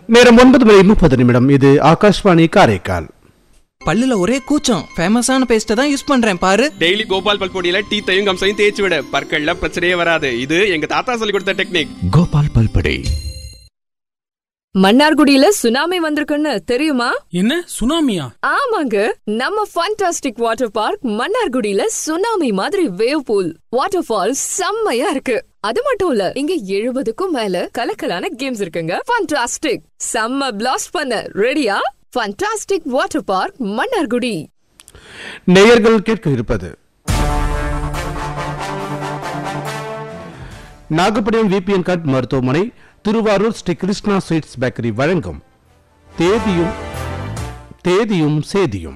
நேரம் ஒன்பது மணி முப்பது நிமிடம் இது ஆகாஷ்வாணி காரைக்கால் பல்லுல ஒரே கூச்சம் ஃபேமஸான பேஸ்ட்டை தான் யூஸ் பண்றேன் பாரு டெய்லி கோபால் பல்பொடியில டீத்தையும் கம்சையும் தேய்ச்சி விட பற்கள்ல பிரச்சனையே வராது இது எங்க தாத்தா சொல்லி கொடுத்த டெக்னிக் கோபால் பல்படை மன்னார்குடியில சுனாமி வந்திருக்குன்னு தெரியுமா என்ன சுனாமியா ஆமாங்க நம்ம ஃபண்டாஸ்டிக் வாட்டர் பார்க் மன்னார்குடியில சுனாமி மாதிரி வேவ் பூல் வாட்டர் ஃபால் செம்மையா இருக்கு அது மட்டும் இல்ல இங்க எழுபதுக்கும் மேல கலக்கலான கேம்ஸ் இருக்குங்க ஃபண்டாஸ்டிக் செம்ம பிளாஸ்ட் பண்ண ரெடியா ஃபண்டாஸ்டிக் வாட்டர் பார்க் மன்னார்குடி நேயர்கள் கேட்க இருப்பது நாகப்பட்டினம் விபிஎன் கட் மருத்துவமனை திருவாரூர் ஸ்ரீ கிருஷ்ணா ஸ்வீட்ஸ் பேக்கரி வழங்கும் தேதியும் தேதியும் சேதியும்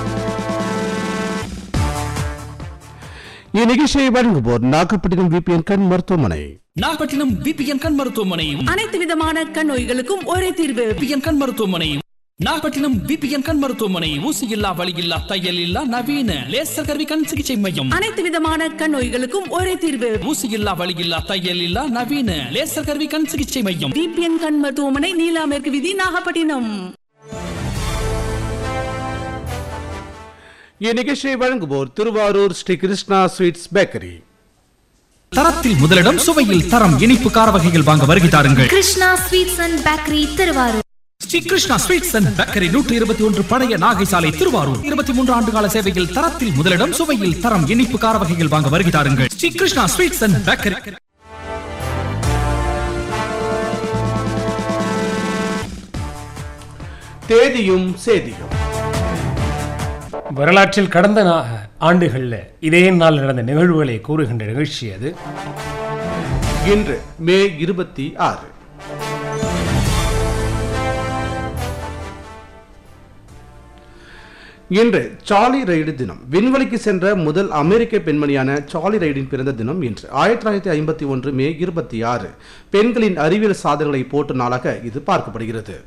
இந்நிகழ்ச்சியை வழங்குவோர் நாகப்பட்டினம் விபிஎன் கண் மருத்துவமனை நாகப்பட்டினம் பிபிஎன் கண் மருத்துவமனை அனைத்து விதமான கண் நோய்களுக்கும் ஒரே தீர்வு பிபிஎன் கண் மருத்துவமனை நாகப்பட்டினம் பிபிஎன் கண் மருத்துவமனை ஊசி இல்லா வலி இல்லா தையல் இல்லா நவீன லேசர் கருவி கண் சிகிச்சை மையம் அனைத்து விதமான கண் நோய்களுக்கும் ஒரே தீர்வு ஊசி இல்லா வலி இல்லா தையல் இல்லா நவீன லேசர் கருவி கண் சிகிச்சை மையம் டிபிஎன் கண் மருத்துவமனை நீலா மேற்கு விதி நாகப்பட்டினம் இந்நிகழ்ச்சியை வழங்குவோர் திருவாரூர் ஸ்ரீ கிருஷ்ணா ஸ்வீட்ஸ் பேக்கரி தரத்தில் முதலிடம் சுவையில் தரம் இனிப்பு கார வகைகள் வாங்க வருகை தாருங்கள் Krishna sweets and bakery Thiruvarur Shri Krishna sweets and bakery நூற்றி இருபத்தி ஒன்று பழைய நாகை சாலை திருவாரூர் இருபத்தி மூன்று ஆண்டு கால சேவையில் தரத்தில் முதலிடம் சுவையில் தரம் இனிப்பு கார வகைகள் வாங்க வருகை தாருங்கள் Shri Krishna sweets and bakery தேதியும் சேதியும் வரலாற்றில் கடந்த நா- ஆண்டுகள்ல இதே நாள் நடந்த நிகழ்வுகளை கூறுகின்ற நிகழ்ச்சி அது இன்று மே இருபத்தி ஆறு இன்று சார்லி ரைடு தினம் விண்வெளிக்கு சென்ற முதல் அமெரிக்க பெண்மணியான சார்லி ரைடின் பிறந்த தினம் இன்று ஆயிரத்தி தொள்ளாயிரத்தி ஐம்பத்தி ஒன்று மே இருபத்தி ஆறு பெண்களின் அறிவியல் சாதனைகளை போற்றும் நாளாக இது பார்க்கப்படுகிறது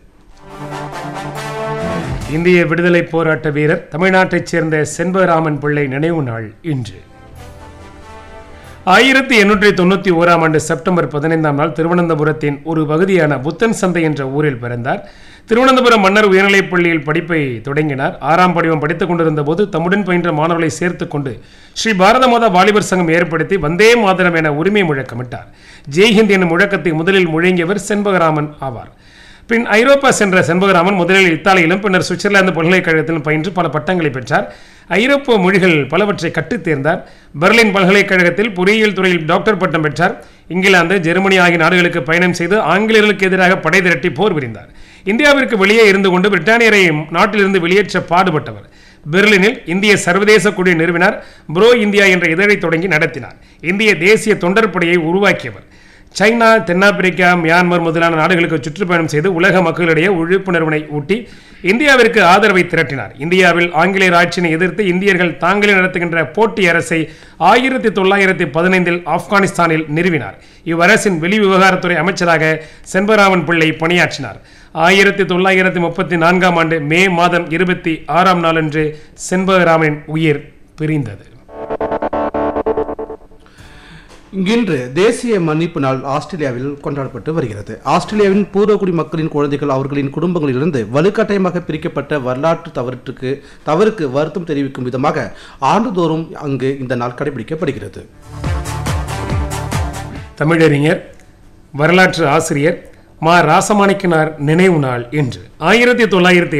இந்திய விடுதலை போராட்ட வீரர் தமிழ்நாட்டைச் சேர்ந்த செண்பகராமன் பிள்ளை நினைவு நாள் இன்று ஆயிரத்தி எண்ணூற்றி தொண்ணூற்றி ஓராம் ஆண்டு செப்டம்பர் பதினைந்தாம் நாள் திருவனந்தபுரத்தின் ஒரு பகுதியான புத்தன் சந்தை என்ற ஊரில் பிறந்தார் திருவனந்தபுரம் மன்னர் உயர்நிலைப் பள்ளியில் படிப்பை தொடங்கினார் ஆறாம் படிவம் படித்துக் கொண்டிருந்த போது தம்முடன் பயின்ற மாணவர்களை சேர்த்துக் கொண்டு ஸ்ரீ பாரத மாதா வாலிபர் சங்கம் ஏற்படுத்தி வந்தே மாதரம் என உரிமை முழக்கமிட்டார் ஜெய்ஹிந்த் எனும் முழக்கத்தை முதலில் முழங்கியவர் செண்பகராமன் ஆவார் பின் ஐரோப்பா சென்ற செண்பகராமன் முதலில் இத்தாலியிலும் பின்னர் சுவிட்சர்லாந்து பல்கலைக்கழகத்திலும் பயின்று பல பட்டங்களை பெற்றார் ஐரோப்பிய மொழிகள் பலவற்றை கற்றுத் தேர்ந்தார் பெர்லின் பல்கலைக்கழகத்தில் பொறியியல் துறையில் டாக்டர் பட்டம் பெற்றார் இங்கிலாந்து ஜெர்மனி ஆகிய நாடுகளுக்கு பயணம் செய்து ஆங்கிலேயர்களுக்கு எதிராக படை திரட்டி போர் புரிந்தார் இந்தியாவிற்கு வெளியே இருந்து கொண்டு பிரிட்டானியரை நாட்டிலிருந்து வெளியேற்ற பாடுபட்டவர் பெர்லினில் இந்திய சர்வதேச குழு நிறுவினார் ப்ரோ இந்தியா என்ற இதழை தொடங்கி நடத்தினார் இந்திய தேசிய தொண்டர் படையை உருவாக்கியவர் சைனா தென்னாப்பிரிக்கா மியான்மர் முதலான நாடுகளுக்கு சுற்றுப்பயணம் செய்து உலக மக்களிடையே விழிப்புணர்வினை ஊட்டி இந்தியாவிற்கு ஆதரவை திரட்டினார் இந்தியாவில் ஆங்கிலேயர் ஆட்சியினை எதிர்த்து இந்தியர்கள் தாங்களே நடத்துகின்ற போட்டி அரசை ஆயிரத்தி தொள்ளாயிரத்தி பதினைந்தில் ஆப்கானிஸ்தானில் நிறுவினார் இவ்வரசின் வெளி விவகாரத்துறை அமைச்சராக செண்பராமன் பிள்ளை பணியாற்றினார் ஆயிரத்தி தொள்ளாயிரத்தி முப்பத்தி நான்காம் ஆண்டு மே மாதம் இருபத்தி ஆறாம் நாளன்று செண்பகராமனின் உயிர் பிரிந்தது இன்று தேசிய மன்னிப்பு நாள் ஆஸ்திரேலியாவில் கொண்டாடப்பட்டு வருகிறது ஆஸ்திரேலியாவின் பூர்வகுடி மக்களின் குழந்தைகள் அவர்களின் குடும்பங்களிலிருந்து வலுக்கட்டாயமாக பிரிக்கப்பட்ட வரலாற்று தவறுக்கு தவறுக்கு வருத்தம் தெரிவிக்கும் விதமாக ஆண்டுதோறும் அங்கு இந்த நாள் கடைபிடிக்கப்படுகிறது தமிழறிஞர் வரலாற்று ஆசிரியர் மா ராசமாணிக்கனார் நினைவு நாள் இன்று ஆயிரத்தி தொள்ளாயிரத்தி